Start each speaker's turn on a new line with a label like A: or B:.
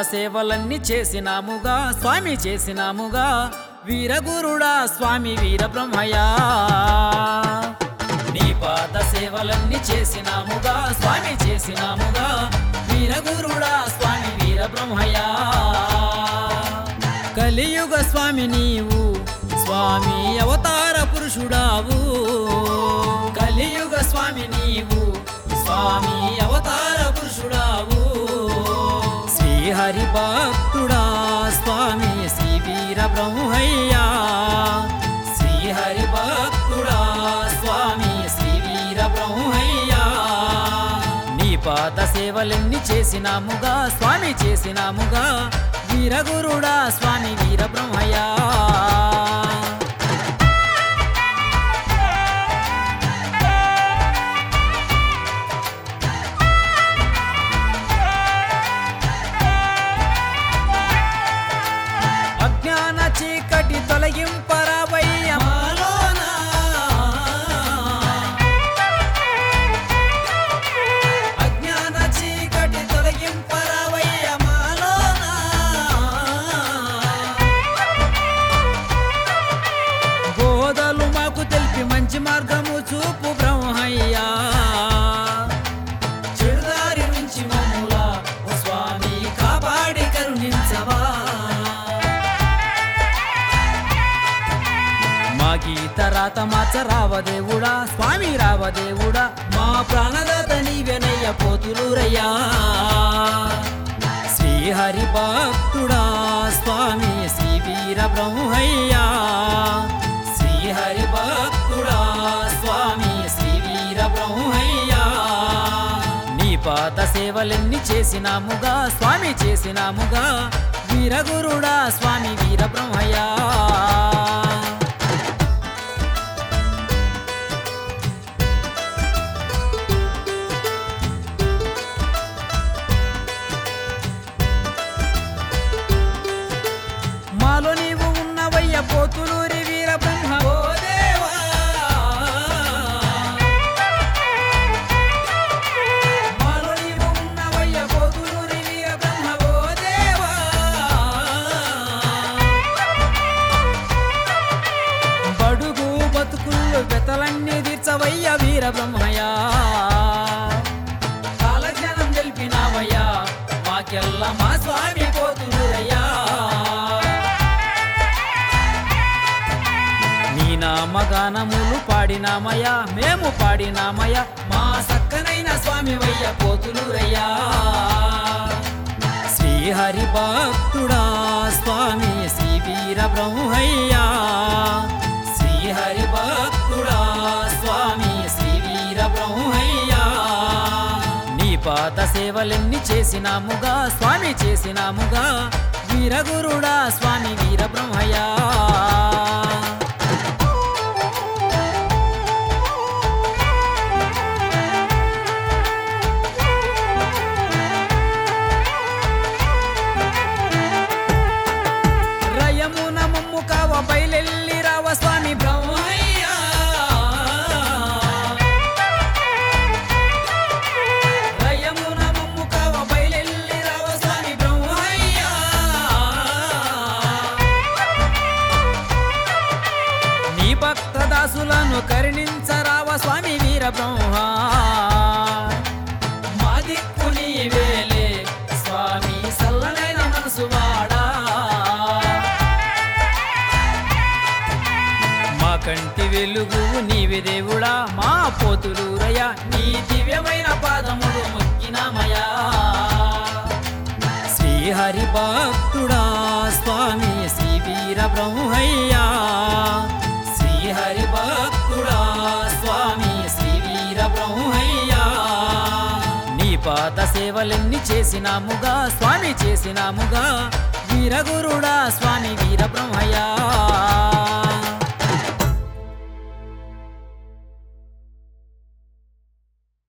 A: సేవలన్నీ చేసినాముగా స్వామి చేసినాముగా వీరగురుడా స్వామి వీర బ్రహ్మయ్యా నీ పాద సేవలన్నీ చేసినాముగా స్వామి చేసినాముగా వీరగురుడా స్వామి వీర బ్రహ్మయ్యా కలియుగ స్వామి నీవు స్వామి అవతార పురుషుడావు కలియుగ స్వామి నీవు స్వామి అవతార పురుషుడావు శ్రీహరి భక్తుడా స్వామి శ్రీ వీర బ్రహ్మయ్యా శ్రీహరి భక్తుడా స్వామి శ్రీ వీర బ్రహ్మయ్యా నీ పాద సేవలెన్ని చేసినాముగా స్వామి చేసినాముగా వీరగురుడా స్వామి వీర బ్రహ్మయ్యా అజ్ఞాన చీకటి తొలగింపరావయ్య మాలోనా అజ్ఞాన చీకటి తొలగింపరావయ్య మాలోనా బోధలు మాకు తెలిపి మంచి మార్గము చూపు బ్రహ్మయ్యా చెడుదారి నుంచి మమ్ములా ఓ స్వామి కాపాడి కరుణించవా మా గీత రాత మాచ రావదేవుడా స్వామి రావదేవుడా మా ప్రాణదాత నీవెనయ్య పోతులూరయ్యా శ్రీహరి భక్తుడా స్వామి శ్రీ వీర బ్రహ్మయ్యా శ్రీహరి భక్తుడా స్వామి శ్రీ వీర బ్రహ్మయ్యా నీ పాద సేవలెన్ని చేసినాముగా స్వామి చేసినాముగా వీరగురుడా స్వామి వీర బ్రహ్మయ్యా మాలో నీవు ఉన్నవయ్య పోతులూరి వీర బ్రహ్మ ఓ దేవా మాలో నీవు ఉన్నవయ్య పోతులూరి వీర బ్రహ్మ ఓ దేవా బడుగు బతుకుళ్ళు బెతలన్నీ తీర్చవయ్య వీర బ్రహ్మయ్యా కాలజ్ఞానం తెలిపినావయ్యా మాకెల్ల మా స్వామి పోతులూరయ్యా నీ నామగానములు పాడినామయ్యా మేము పాడినామయ్యా మా సక్కనైన స్వామి వయ్య పోతులూరయ్యా శ్రీహరి భక్తుడా స్వామి శ్రీ వీర బ్రహ్మయ్యా శ్రీహరి భక్తుడా స్వామి శ్రీ వీర బ్రహ్మయ్యా నీ పాద సేవలెన్ని చేసినాముగా స్వామి చేసినాముగా వీరగురుడా స్వామి వీర బ్రహ్మయ్యా రయమున మమ్ము కావ బయలెల్లి రావ స్వామి బ్రహ్మయ్యా రయమున మమ్ము కావ బయలెల్లి రావ స్వామి బ్రహ్మయ్యా నీ భక్త దాసులను కరుణించరావ స్వామి వీర బ్రహ్మ మా దిక్కు నీవేలే స్వామి సల్లనైన మనసు వాడా మా కంటి వెలుగు నీవే దేవుడా మా పోతులూరయ్య నీ దివ్యమైన పాదములు మొక్కినామయా శ్రీహరి భక్తుడా స్వామి శ్రీ వీర బ్రహ్మయ్యా శ్రీహరి భక్తుడా స్వామి శ్రీ వీర బ్రహ్మయ్యా నీ పాద సేవలెన్ని చేసినాముగా స్వామి చేసినాముగా వీరగురుడా స్వామి వీర బ్రహ్మయ్యా